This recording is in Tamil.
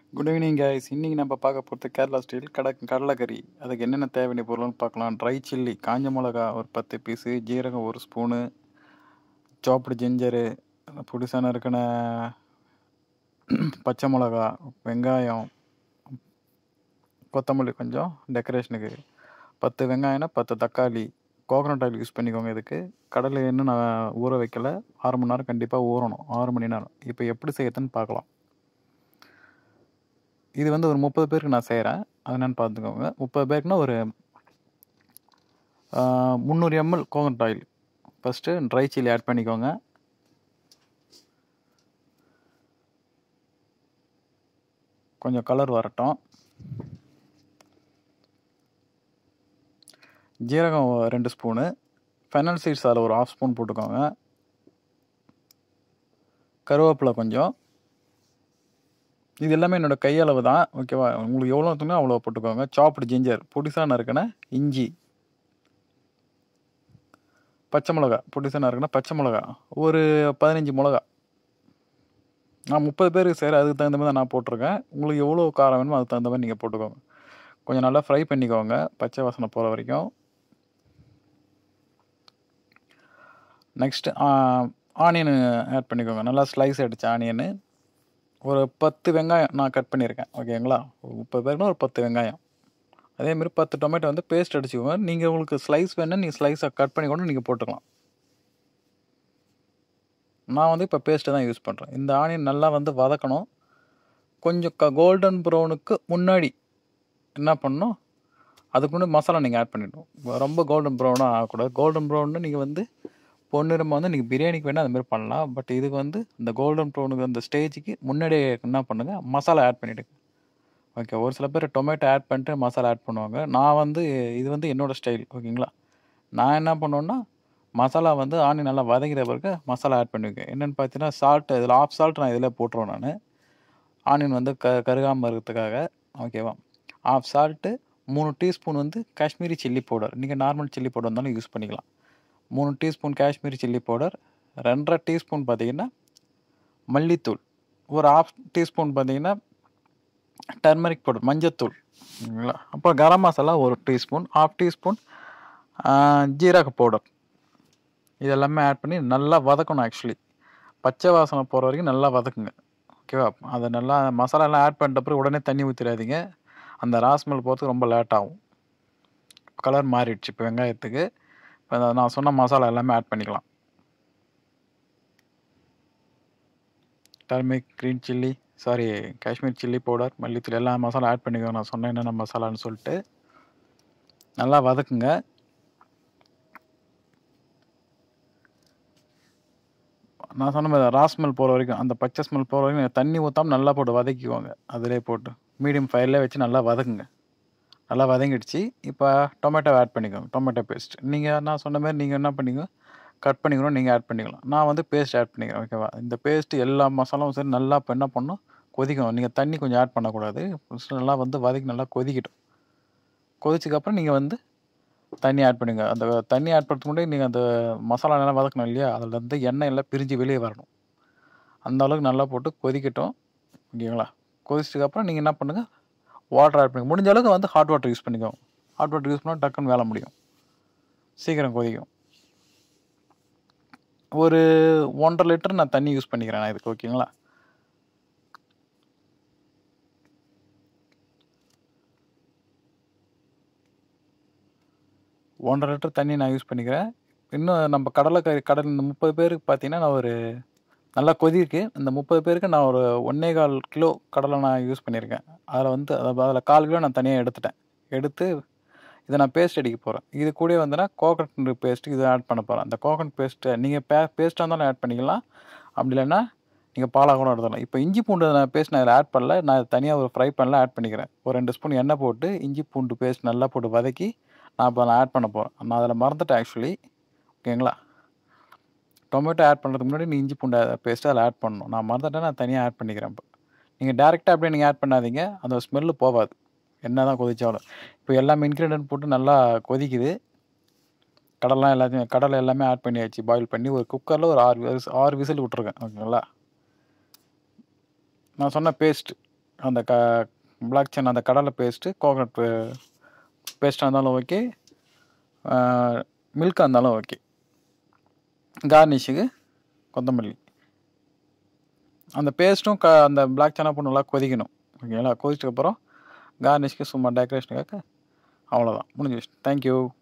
குட் ஈவினிங் கைஸ் இன்னைக்கு நம்ம பார்க்க போகிறது கேரளா ஸ்டைல் கடை கடலைக்கறி அதுக்கு என்னென்ன தேவையான பொருள்னு பார்க்கலாம் ட்ரை சில்லி காஞ்ச மிளகா ஒரு பத்து பீஸு ஜீரகம் ஒரு ஸ்பூனு சாப்டு ஜிஞ்சரு புதுசான இருக்கிற பச்சை மிளகா வெங்காயம் கொத்தமல்லி கொஞ்சம் டெக்கரேஷனுக்கு பத்து வெங்காயம்னா பத்து தக்காளி கோகனட் ஆயில் யூஸ் பண்ணிக்கோங்க இதுக்கு கடலை இன்னும் நான் ஊற வைக்கல ஆறு மணி நேரம் கண்டிப்பாக ஊறணும் ஆறு மணி நேரம் இப்போ எப்படி செய்யறதுன்னு பார்க்கலாம் இது வந்து ஒரு முப்பது பேருக்கு நான் செய்கிறேன் அது என்னன்னு பார்த்துக்கோங்க முப்பது பேருக்குனா ஒரு முந்நூறு ml coconut oil first dry chilli add பண்ணிக்கோங்க கொஞ்சம் கலர் வரட்டும் ஜீரகம் ரெண்டு ஸ்பூனு ஃபெனல் சீட்ஸ் அதில் ஒரு ஆஃப் ஸ்பூன் போட்டுக்கோங்க கருவேப்பிலை கொஞ்சம் இது எல்லாமே என்னோடய கையளவு தான் ஓகேவா உங்களுக்கு எவ்வளோ தூங்க அவ்வளோ போட்டுக்கோங்க சாப்டு ஜிஞ்சர் புடிசாக நறுக்கின இஞ்சி பச்சை மிளகா புடிசாக நறுக்கின பச்சை மிளகா ஒரு பதினஞ்சு மிளகா நான் முப்பது பேருக்கு செய்கிற அதுக்கு தகுந்த மாதிரி தான் நான் போட்டிருக்கேன் உங்களுக்கு எவ்வளோ காரம் வேணுமோ அதுக்கு தகுந்த மாதிரி நீங்கள் போட்டுக்கோங்க கொஞ்சம் நல்லா ஃப்ரை பண்ணிக்கோங்க பச்சை வாசனை போகிற வரைக்கும் நெக்ஸ்ட்டு ஆனியனு ஆட் பண்ணிக்கோங்க நல்லா ஸ்லைஸ் அடித்த ஆனியனு ஒரு பத்து வெங்காயம் நான் கட் பண்ணியிருக்கேன் ஓகேங்களா ஒரு முப்பது பேருக்குனா ஒரு பத்து வெங்காயம் அதேமாரி பத்து டொமேட்டோ வந்து பேஸ்ட் அடிச்சுக்கோங்க நீங்கள் உங்களுக்கு ஸ்லைஸ் வேணும்னா நீங்கள் ஸ்லைஸாக கட் பண்ணி கூட நீங்கள் போட்டுக்கலாம் நான் வந்து இப்போ பேஸ்ட்டு தான் யூஸ் பண்ணுறேன் இந்த ஆனியன் நல்லா வந்து வதக்கணும் கொஞ்சம் க கோல்டன் ப்ரௌனுக்கு முன்னாடி என்ன பண்ணணும் அதுக்கு முன்னாடி மசாலா நீங்கள் ஆட் பண்ணிடணும் ரொம்ப கோல்டன் ப்ரௌனாக ஆகக்கூடாது கோல்டன் ப்ரௌன்னு நீங்கள் வந்து பொன்னிறமாக வந்து நீங்கள் பிரியாணிக்கு வேணால் அதுமாரி பண்ணலாம் பட் இதுக்கு வந்து இந்த கோல்டன் ப்ரௌனுக்கு அந்த ஸ்டேஜுக்கு முன்னாடியே என்ன பண்ணுங்கள் மசாலா ஆட் பண்ணிவிடுங்க ஓகே ஒரு சில பேர் டொமேட்டோ ஆட் பண்ணிட்டு மசாலா ஆட் பண்ணுவாங்க நான் வந்து இது வந்து என்னோடய ஸ்டைல் ஓகேங்களா நான் என்ன பண்ணுவேன்னா மசாலா வந்து ஆணி நல்லா வதங்கிற பிறகு மசாலா ஆட் பண்ணியிருக்கேன் என்னென்னு பார்த்தீங்கன்னா சால்ட் இதில் ஆஃப் சால்ட் நான் இதில் போட்டுருவேன் நான் ஆனியன் வந்து க கருகாமல் இருக்கிறதுக்காக ஓகேவா ஆஃப் சால்ட்டு மூணு டீஸ்பூன் வந்து காஷ்மீரி சில்லி பவுடர் நீங்கள் நார்மல் சில்லி பவுடர் இருந்தாலும் யூஸ் பண்ணிக்கலாம் மூணு டீஸ்பூன் காஷ்மீரி சில்லி பவுடர் ரெண்டரை டீஸ்பூன் பார்த்தீங்கன்னா மல்லித்தூள் ஒரு ஆஃப் டீஸ்பூன் பார்த்தீங்கன்னா டர்மரிக் பவுடர் மஞ்சத்தூள் சரிங்களா அப்புறம் கரம் மசாலா ஒரு டீஸ்பூன் ஆஃப் டீஸ்பூன் ஜீரக பவுடர் இதெல்லாமே ஆட் பண்ணி நல்லா வதக்கணும் ஆக்சுவலி பச்சை வாசனை போகிற வரைக்கும் நல்லா வதக்குங்க ஓகேவா அதை நல்லா மசாலாலாம் ஆட் பண்ணிட்ட பிறகு உடனே தண்ணி ஊற்றிடாதீங்க அந்த ராஸ்மெல் போகிறதுக்கு ரொம்ப லேட் ஆகும் கலர் மாறிடுச்சு இப்போ வெங்காயத்துக்கு இப்போ நான் சொன்ன மசாலா எல்லாமே ஆட் பண்ணிக்கலாம் turmeric green chilli sorry Kashmir chilli powder மல்லித்தூள் எல்லா மசாலா ஆட் பண்ணிக்கோங்க நான் சொன்னேன் என்னென்ன மசாலான்னு சொல்லிட்டு நல்லா வதக்குங்க நான் சொன்ன மாதிரி ரா ஸ்மெல் போகிற வரைக்கும் அந்த பச்சை ஸ்மெல் போகிற வரைக்கும் தண்ணி ஊற்றாமல் நல்லா போட்டு வதக்கிக்கோங்க அதிலே போட்டு மீடியம் ஃபயர்லேயே வச்சு நல்லா வதக்குங்க நல்லா வதங்கிடுச்சு இப்போ டொமேட்டோ ஆட் பண்ணிக்கோங்க டொமேட்டோ பேஸ்ட் நீங்கள் நான் சொன்ன மாதிரி நீங்கள் என்ன பண்ணிக்கோ கட் பண்ணிக்கணும் நீங்கள் ஆட் பண்ணிக்கலாம் நான் வந்து பேஸ்ட் ஆட் பண்ணிக்கிறேன் ஓகேவா இந்த பேஸ்ட்டு எல்லா மசாலாவும் சரி நல்லா இப்போ என்ன பண்ணணும் கொதிக்கணும் நீங்கள் தண்ணி கொஞ்சம் ஆட் பண்ணக்கூடாது ஃபஸ்ட்டு நல்லா வந்து வதக்கி நல்லா கொதிக்கட்டும் கொதிச்சதுக்கப்புறம் நீங்கள் வந்து தண்ணி ஆட் பண்ணுங்க அந்த தண்ணி ஆட் பண்ணுறதுக்கு முன்னாடி நீங்கள் அந்த மசாலா நல்லா வதக்கணும் இல்லையா அதில் இருந்து எண்ணெய் எல்லாம் பிரிஞ்சு வெளியே வரணும் அந்த அளவுக்கு நல்லா போட்டு கொதிக்கட்டும் ஓகேங்களா கொதிச்சதுக்கப்புறம் நீங்கள் என்ன பண்ணுங்கள் வாட்டர் ஆட் பண்ணுங்க முடிஞ்ச அளவுக்கு வந்து ஹாட் வாட்டர் யூஸ் பண்ணிக்கோங்க ஹாட் வாட்டர் யூஸ் பண்ணால் டக்குன்னு வேலை முடியும் சீக்கிரம் கொதிக்கும் ஒரு ஒன்றரை லிட்டர் நான் தண்ணி யூஸ் பண்ணிக்கிறேன் நான் இதுக்கு ஓகேங்களா ஒன்றரை லிட்டர் தண்ணி நான் யூஸ் பண்ணிக்கிறேன் இன்னும் நம்ம கடலைக்கறி கடல் இந்த முப்பது பேருக்கு பார்த்தீங்கன்னா நான் ஒரு நல்லா கொதிருக்கு இந்த முப்பது பேருக்கு நான் ஒரு ஒன்றே கால் கிலோ கடலை நான் யூஸ் பண்ணியிருக்கேன் அதில் வந்து அதில் கால் கிலோ நான் தனியாக எடுத்துட்டேன் எடுத்து இதை நான் பேஸ்ட் அடிக்க போகிறேன் இது கூட வந்துன்னா கோகனட் பேஸ்ட் இதை ஆட் பண்ண போகிறேன் அந்த கோகனட் பேஸ்ட்டை நீங்கள் பே பேஸ்ட்டாக இருந்தாலும் ஆட் பண்ணிக்கலாம் அப்படி இல்லைன்னா நீங்கள் பாலாக கூட எடுத்துக்கலாம் இப்போ இஞ்சி பூண்டு நான் பேஸ்ட் நான் இதில் ஆட் பண்ணல நான் தனியாக ஒரு ஃப்ரை பண்ணல ஆட் பண்ணிக்கிறேன் ஒரு ரெண்டு ஸ்பூன் எண்ணெய் போட்டு இஞ்சி பூண்டு பேஸ்ட் நல்லா போட்டு வதக்கி நான் இப்போ நான் ஆட் பண்ண போகிறேன் நான் அதில் மறந்துட்டேன் ஆக்சுவலி ஓகேங்களா டொமேட்டோ ஆட் பண்ணுறதுக்கு முன்னாடி நீ இஞ்சி பூண்டு பேஸ்ட்டு அதில் ஆட் பண்ணணும் நான் மறந்துட்டேன் நான் தனியாக ஆட் பண்ணிக்கிறேன் இப்போ நீங்கள் டேரெக்டாக அப்படியே நீங்கள் ஆட் பண்ணாதீங்க அந்த ஸ்மெல்லு போகாது என்ன தான் கொதிச்சாலும் இப்போ எல்லாமே இன்க்ரீடியன்ட் போட்டு நல்லா கொதிக்குது கடலாம் எல்லாத்தையும் கடலை எல்லாமே ஆட் பண்ணியாச்சு பாயில் பண்ணி ஒரு குக்கரில் ஒரு ஆறு விஸ் ஆறு விசில் விட்ருக்கேன் ஓகேங்களா நான் சொன்ன பேஸ்ட் அந்த க பிளாக் சன்னா அந்த கடலை பேஸ்ட்டு கோகனட் பேஸ்ட்டாக இருந்தாலும் ஓகே மில்காக இருந்தாலும் ஓகே கார்னிஷுக்கு கொத்தமல்லி அந்த பேஸ்ட்டும் க அந்த பிளாக் சன்னா போட்டு நல்லா கொதிக்கணும் ஓகேங்களா கொதிச்சதுக்கப்புறம் கார்னிஷ்க்கு சும்மா டெக்கரேஷனுக்காக அவ்வளோதான் முடிஞ்சிச்சு தேங்க்யூ